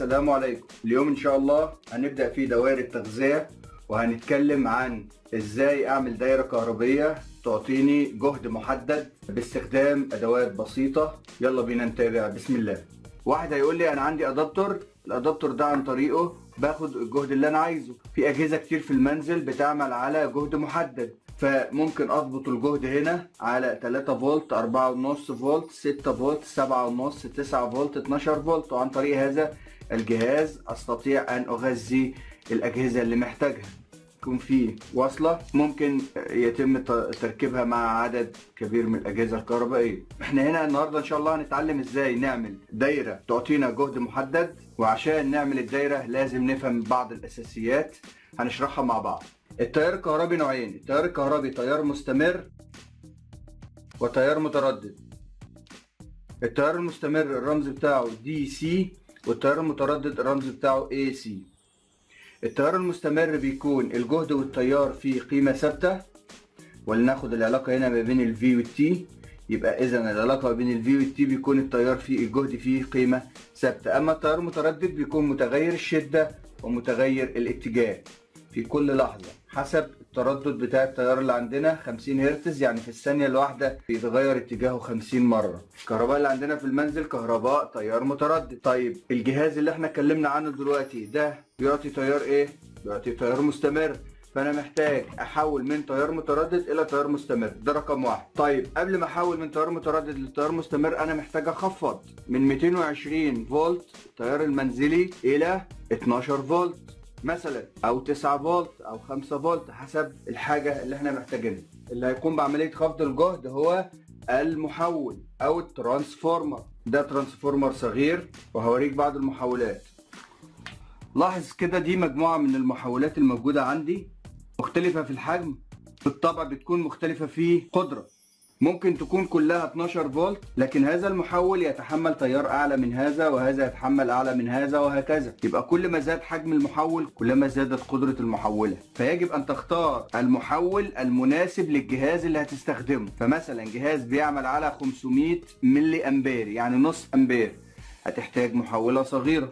السلام عليكم اليوم ان شاء الله هنبدأ في دوائر التغذية وهنتكلم عن ازاي اعمل دايرة كهربية تعطيني جهد محدد باستخدام ادوات بسيطة يلا بينا نتابع بسم الله واحد هيقول لي انا عندي ادابتور الادابتور ده عن طريقه باخد الجهد اللي انا عايزه في اجهزة كتير في المنزل بتعمل على جهد محدد فممكن اضبط الجهد هنا على 3 فولت 4.5 فولت 6 فولت 7.5 9 فولت 12 فولت وعن طريق هذا الجهاز استطيع ان اغذي الاجهزه اللي محتاجها يكون في وصله ممكن يتم تركيبها مع عدد كبير من الاجهزه الكهربائيه احنا هنا النهارده ان شاء الله هنتعلم ازاي نعمل دايره تعطينا جهد محدد وعشان نعمل الدايره لازم نفهم بعض الاساسيات هنشرحها مع بعض التيار الكهربي نوعين التيار الكهربي تيار مستمر وتيار متردد التيار المستمر الرمز بتاعه دي سي والتيار المتردد الرمز بتاعه اي سي التيار المستمر بيكون الجهد والتيار فيه قيمة ثابتة ولناخد العلاقة هنا ما بين ال V وال T يبقى إذا العلاقة ما بين ال V وال T بيكون التيار فيه الجهد فيه قيمة ثابتة أما التيار المتردد بيكون متغير الشدة ومتغير الاتجاه في كل لحظة حسب التردد بتاع التيار اللي عندنا 50 هرتز يعني في الثانية الواحدة بيتغير اتجاهه 50 مرة الكهرباء اللي عندنا في المنزل كهرباء تيار متردد طيب الجهاز اللي احنا اتكلمنا عنه دلوقتي ده بيعطي تيار ايه؟ بيعطي تيار مستمر فانا محتاج احول من تيار متردد الى تيار مستمر ده رقم واحد طيب قبل ما احول من تيار متردد لتيار مستمر انا محتاج اخفض من 220 فولت التيار المنزلي الى 12 فولت مثلا او 9 فولت او 5 فولت حسب الحاجه اللي احنا محتاجينها اللي هيقوم بعمليه خفض الجهد هو المحول او الترانسفورمر ده ترانسفورمر صغير وهوريك بعض المحولات لاحظ كده دي مجموعه من المحولات الموجوده عندي مختلفه في الحجم بالطبع بتكون مختلفه في قدره ممكن تكون كلها 12 فولت لكن هذا المحول يتحمل تيار اعلى من هذا وهذا يتحمل اعلى من هذا وهكذا يبقى كل ما زاد حجم المحول كلما زادت قدرة المحولة فيجب ان تختار المحول المناسب للجهاز اللي هتستخدمه فمثلا جهاز بيعمل على 500 ملي امبير يعني نص امبير هتحتاج محولة صغيرة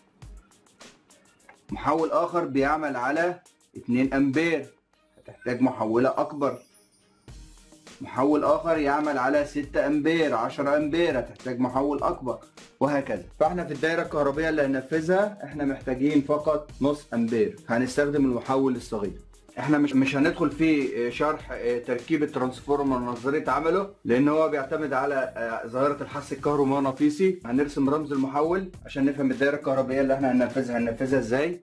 محول اخر بيعمل على 2 امبير هتحتاج محولة اكبر محول اخر يعمل على 6 امبير 10 امبير هتحتاج محول اكبر وهكذا فاحنا في الدايره الكهربيه اللي هننفذها احنا محتاجين فقط نص امبير هنستخدم المحول الصغير احنا مش مش هندخل في شرح تركيب الترانسفورمر ونظريه عمله لان هو بيعتمد على ظاهره الحث الكهرومغناطيسي هنرسم رمز المحول عشان نفهم الدايره الكهربيه اللي احنا هننفذها هننفذها ازاي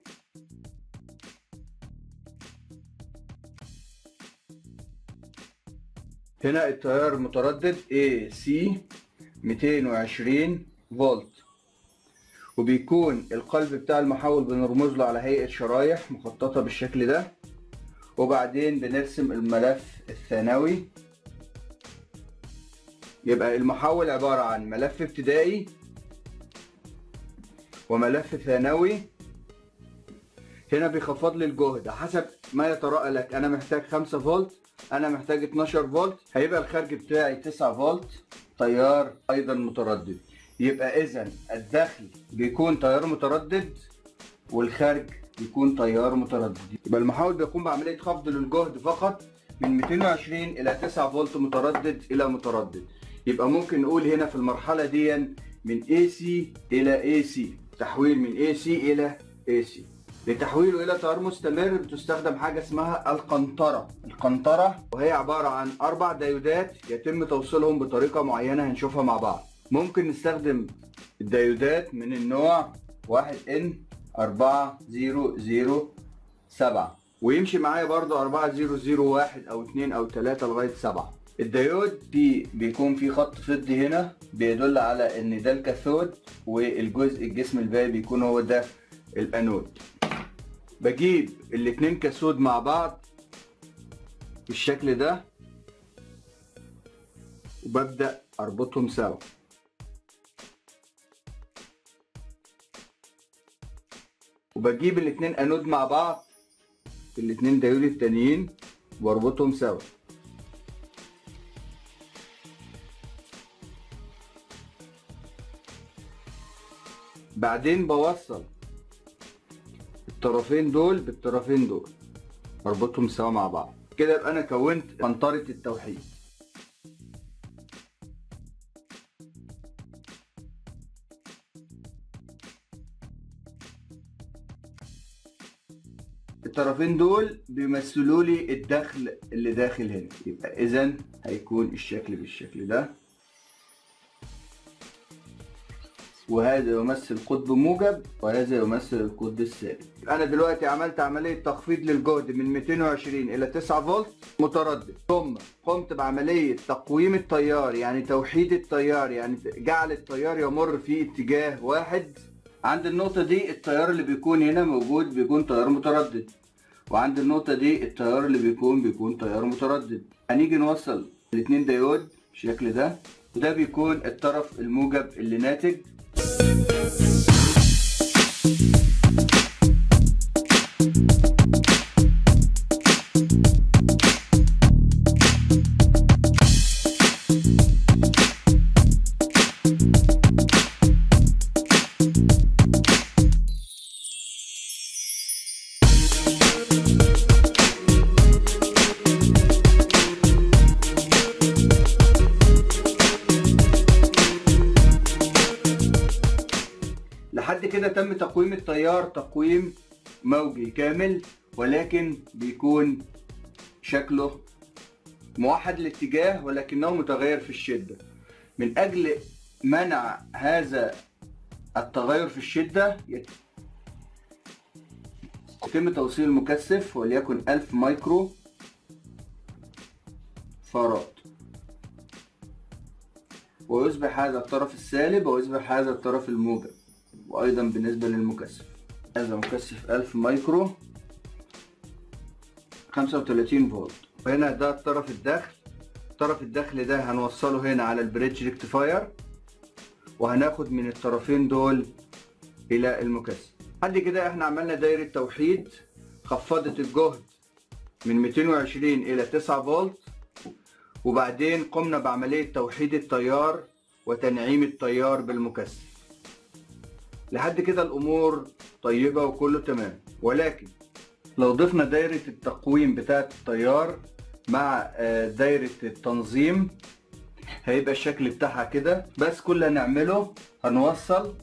هنا التيار المتردد AC 220 فولت وبيكون القلب بتاع المحول بنرمز له على هيئة شرايح مخططة بالشكل ده وبعدين بنرسم الملف الثانوي يبقى المحول عبارة عن ملف ابتدائي وملف ثانوي هنا بيخفض لي الجهد حسب ما يتراءى لك انا محتاج 5 فولت انا محتاج 12 فولت هيبقى الخارج بتاعي 9 فولت تيار ايضا متردد يبقى اذا الداخل بيكون تيار متردد والخارج بيكون تيار متردد يبقى المحول بيقوم بعمليه خفض للجهد فقط من 220 الى 9 فولت متردد الى متردد يبقى ممكن نقول هنا في المرحله دي من AC الى AC تحويل من AC الى AC لتحويله الى تيار مستمر بتستخدم حاجه اسمها القنطره القنطره وهي عباره عن اربع ديودات يتم توصيلهم بطريقه معينه هنشوفها مع بعض ممكن نستخدم الديودات من النوع 1N 4007 ويمشي معايا برضو 4001 او 2 او 3 لغايه 7 الديود في بيكون في خط فضي هنا بيدل على ان ده الكاثود والجزء الجسم الباقي بيكون هو ده الانود بجيب الاتنين كاسود مع بعض بالشكل ده وببدأ اربطهم سوا وبجيب الاتنين انود مع بعض الاتنين ديود التانيين واربطهم سوا بعدين بوصل الطرفين دول بالطرفين دول اربطهم سوا مع بعض كده يبقى انا كونت قنطرة التوحيد الطرفين دول بيمثلوا لي الدخل اللي داخل هنا يبقى اذا هيكون الشكل بالشكل ده وهذا يمثل قطب موجب وهذا يمثل القطب السالب انا دلوقتي عملت عمليه تخفيض للجهد من 220 الى 9 فولت متردد ثم قمت بعمليه تقويم التيار يعني توحيد التيار يعني جعل التيار يمر في اتجاه واحد عند النقطة دي التيار اللي بيكون هنا موجود بيكون تيار متردد وعند النقطة دي التيار اللي بيكون بيكون تيار متردد هنيجي نوصل الاتنين ديود بالشكل ده وده بيكون الطرف الموجب اللي ناتج لحد كده تم تقويم التيار تقويم موجي كامل ولكن بيكون شكله موحد الاتجاه ولكنه متغير في الشدة من أجل منع هذا التغير في الشدة يتم توصيل المكثف وليكن 1000 مايكرو فاراد ويصبح هذا الطرف السالب ويصبح هذا الطرف الموجب وايضا بالنسبه للمكثف هذا مكثف 1000 مايكرو 35 فولت وهنا ده الطرف الداخل طرف الداخل ده هنوصله هنا على البريدج ريكتيفاير وهناخد من الطرفين دول الى المكثف لحد كده احنا عملنا دايره توحيد خفضت الجهد من 220 الى 9 فولت وبعدين قمنا بعمليه توحيد التيار وتنعيم التيار بالمكثف لحد كده الامور طيبه وكله تمام ولكن لو ضفنا دايره التقويم بتاعه التيار مع دايره التنظيم هيبقى الشكل بتاعها كده بس كل اللي هنعمله هنوصل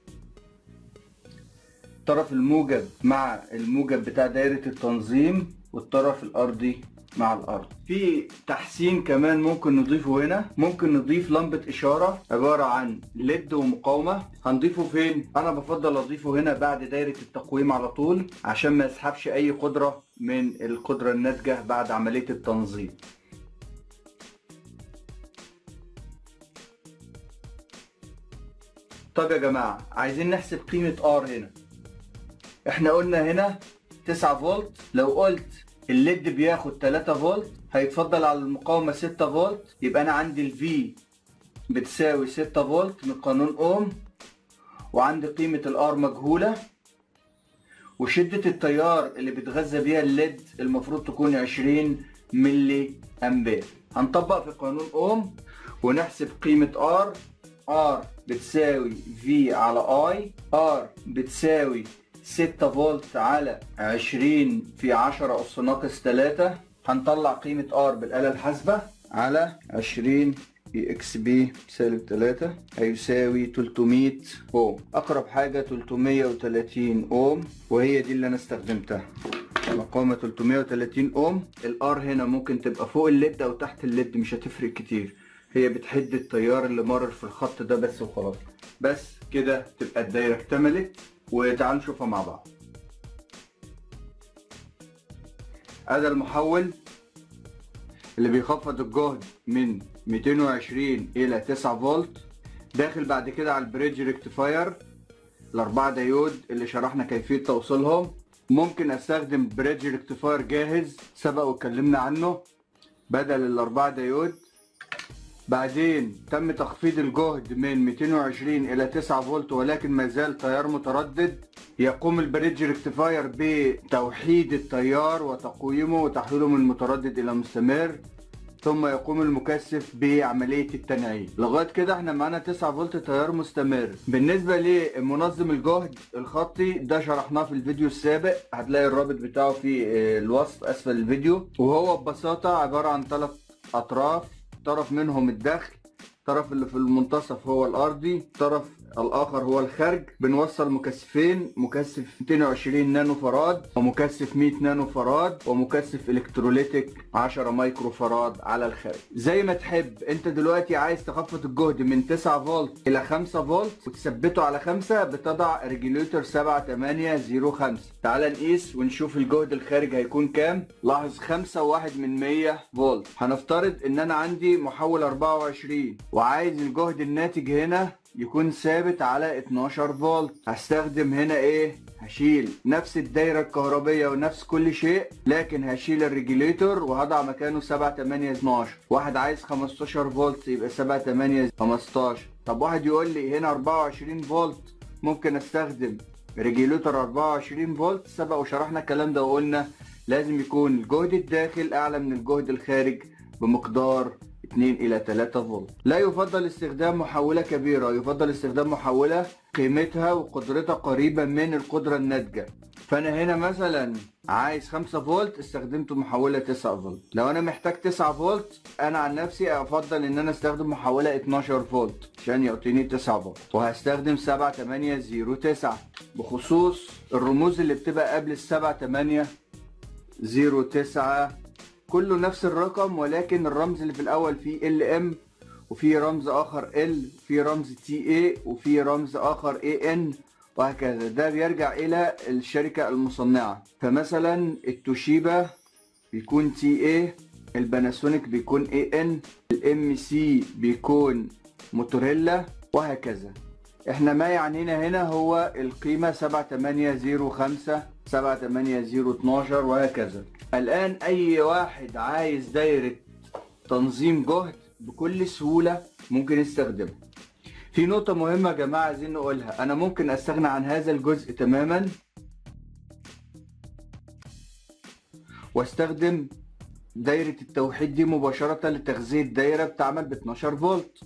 الطرف الموجب مع الموجب بتاع دايره التنظيم والطرف الارضي مع الارض في تحسين كمان ممكن نضيفه هنا ممكن نضيف لمبة اشارة عبارة عن ليد ومقاومة هنضيفه فين انا بفضل اضيفه هنا بعد دايرة التقويم على طول عشان ما يسحبش اي قدرة من القدرة الناتجة بعد عملية التنظيم طب يا جماعة عايزين نحسب قيمة ار هنا احنا قلنا هنا 9 فولت لو قلت الليد بياخد 3 فولت هيتفضل على المقاومة 6 فولت يبقى أنا عندي الفي بتساوي 6 فولت من قانون أوم وعندي قيمة الآر مجهولة وشدة التيار اللي بتغذى بيها الليد المفروض تكون 20 ملي أمبير هنطبق في قانون أوم ونحسب قيمة R R بتساوي V على I R بتساوي 6 فولت على 20 في 10 أس ناقص 3 هنطلع قيمة R بالآلة الحاسبة على 20 في اكس بي سالب 3 هيساوي 300 اوم اقرب حاجة 330 اوم وهي دي اللي انا استخدمتها مقاومة 330 اوم الار هنا ممكن تبقى فوق الليد او تحت الليد مش هتفرق كتير هي بتحد التيار اللي مرر في الخط ده بس وخلاص بس كده تبقى الدايرة اكتملت وتعالوا نشوفها مع بعض هذا المحول اللي بيخفض الجهد من 220 الى 9 فولت داخل بعد كده على البريدج ريكتيفاير الاربعه ديود اللي شرحنا كيفيه توصيلهم ممكن استخدم بريدج ريكتيفاير جاهز سبق واتكلمنا عنه بدل الاربعه ديود بعدين تم تخفيض الجهد من 220 الى 9 فولت ولكن ما زال تيار متردد يقوم البريدج ريكتيفاير بتوحيد التيار وتقويمه وتحويله من متردد الى مستمر ثم يقوم المكثف بعملية التنعيم لغاية كده احنا معانا 9 فولت تيار مستمر بالنسبة لمنظم الجهد الخطي ده شرحناه في الفيديو السابق هتلاقي الرابط بتاعه في آه، الوصف اسفل الفيديو وهو ببساطة عبارة عن ثلاث اطراف طرف منهم الداخل الطرف اللي في المنتصف هو الارضي الطرف الاخر هو الخارج بنوصل مكثفين مكثف 220 نانو فراد ومكثف 100 نانو فراد ومكثف الكتروليتيك 10 مايكرو فراد على الخارج زي ما تحب انت دلوقتي عايز تخفض الجهد من 9 فولت الى 5 فولت وتثبته على 5 بتضع ريجوليتور 7805 تعال نقيس ونشوف الجهد الخارج هيكون كام لاحظ 5 وواحد من 100 فولت هنفترض ان انا عندي محول 24 وعايز الجهد الناتج هنا يكون ثابت على 12 فولت هستخدم هنا ايه هشيل نفس الدايرة الكهربية ونفس كل شيء لكن هشيل الريجوليتور وهضع مكانه 7 8 12 واحد عايز 15 فولت يبقى 7 8 15 طب واحد يقول لي هنا 24 فولت ممكن استخدم ريجوليتور 24 فولت سبق وشرحنا الكلام ده وقلنا لازم يكون الجهد الداخل اعلى من الجهد الخارج بمقدار 2 إلى 3 فولت لا يفضل استخدام محولة كبيرة يفضل استخدام محولة قيمتها وقدرتها قريبة من القدرة الناتجة فأنا هنا مثلا عايز 5 فولت استخدمت محولة 9 فولت لو أنا محتاج 9 فولت أنا عن نفسي أفضل إن أنا استخدم محولة 12 فولت عشان يعطيني 9 فولت وهستخدم 7 8 0 9 بخصوص الرموز اللي بتبقى قبل ال 7 8 0 9 كله نفس الرقم ولكن الرمز اللي في الاول فيه ال ام وفي رمز اخر ال في رمز تي اي وفي رمز اخر اي ان وهكذا ده بيرجع الى الشركة المصنعة فمثلا التوشيبا بيكون تي اي الباناسونيك بيكون اي ان الام سي بيكون موتوريلا وهكذا احنا ما يعنينا هنا هو القيمة 7805 78012 وهكذا الآن أي واحد عايز دايرة تنظيم جهد بكل سهولة ممكن يستخدمها في نقطة مهمة يا جماعة عايزين نقولها أنا ممكن أستغنى عن هذا الجزء تماما واستخدم دايرة التوحيد دي مباشرة لتغذية دايرة بتعمل ب 12 فولت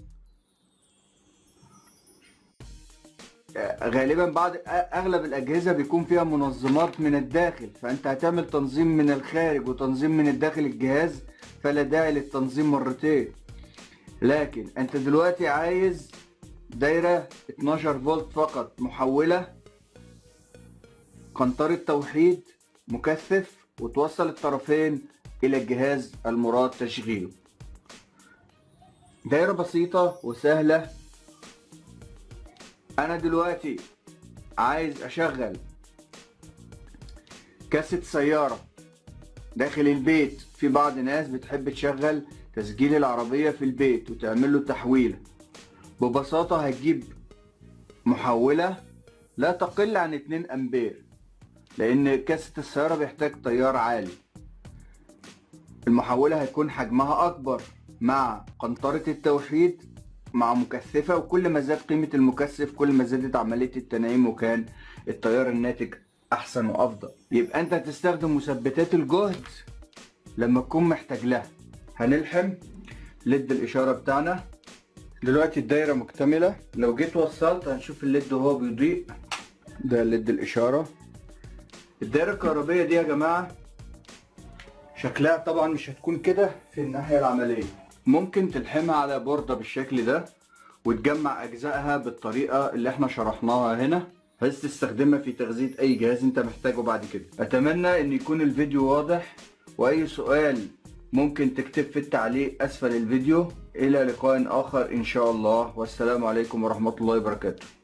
غالبا بعض اغلب الاجهزه بيكون فيها منظمات من الداخل فانت هتعمل تنظيم من الخارج وتنظيم من الداخل الجهاز فلا داعي للتنظيم مرتين لكن انت دلوقتي عايز دايره 12 فولت فقط محوله قنطره توحيد مكثف وتوصل الطرفين الى الجهاز المراد تشغيله دايره بسيطه وسهله انا دلوقتي عايز اشغل كاسة سيارة داخل البيت في بعض ناس بتحب تشغل تسجيل العربية في البيت وتعمل له تحويلة ببساطة هتجيب محولة لا تقل عن 2 امبير لان كاسة السيارة بيحتاج تيار عالي المحولة هيكون حجمها اكبر مع قنطرة التوحيد مع مكثفة وكل ما زاد قيمة المكثف كل ما زادت عملية التنعيم وكان التيار الناتج أحسن وأفضل يبقى أنت هتستخدم مثبتات الجهد لما تكون محتاج لها هنلحم ليد الإشارة بتاعنا دلوقتي الدايرة مكتملة لو جيت وصلت هنشوف الليد وهو بيضيء ده ليد الإشارة الدايرة الكهربية دي يا جماعة شكلها طبعا مش هتكون كده في الناحية العملية ممكن تلحمها على بوردة بالشكل ده وتجمع أجزائها بالطريقة اللي احنا شرحناها هنا بحيث تستخدمها في تغذية أي جهاز أنت محتاجه بعد كده أتمنى إن يكون الفيديو واضح وأي سؤال ممكن تكتب في التعليق أسفل الفيديو إلى لقاء آخر إن شاء الله والسلام عليكم ورحمة الله وبركاته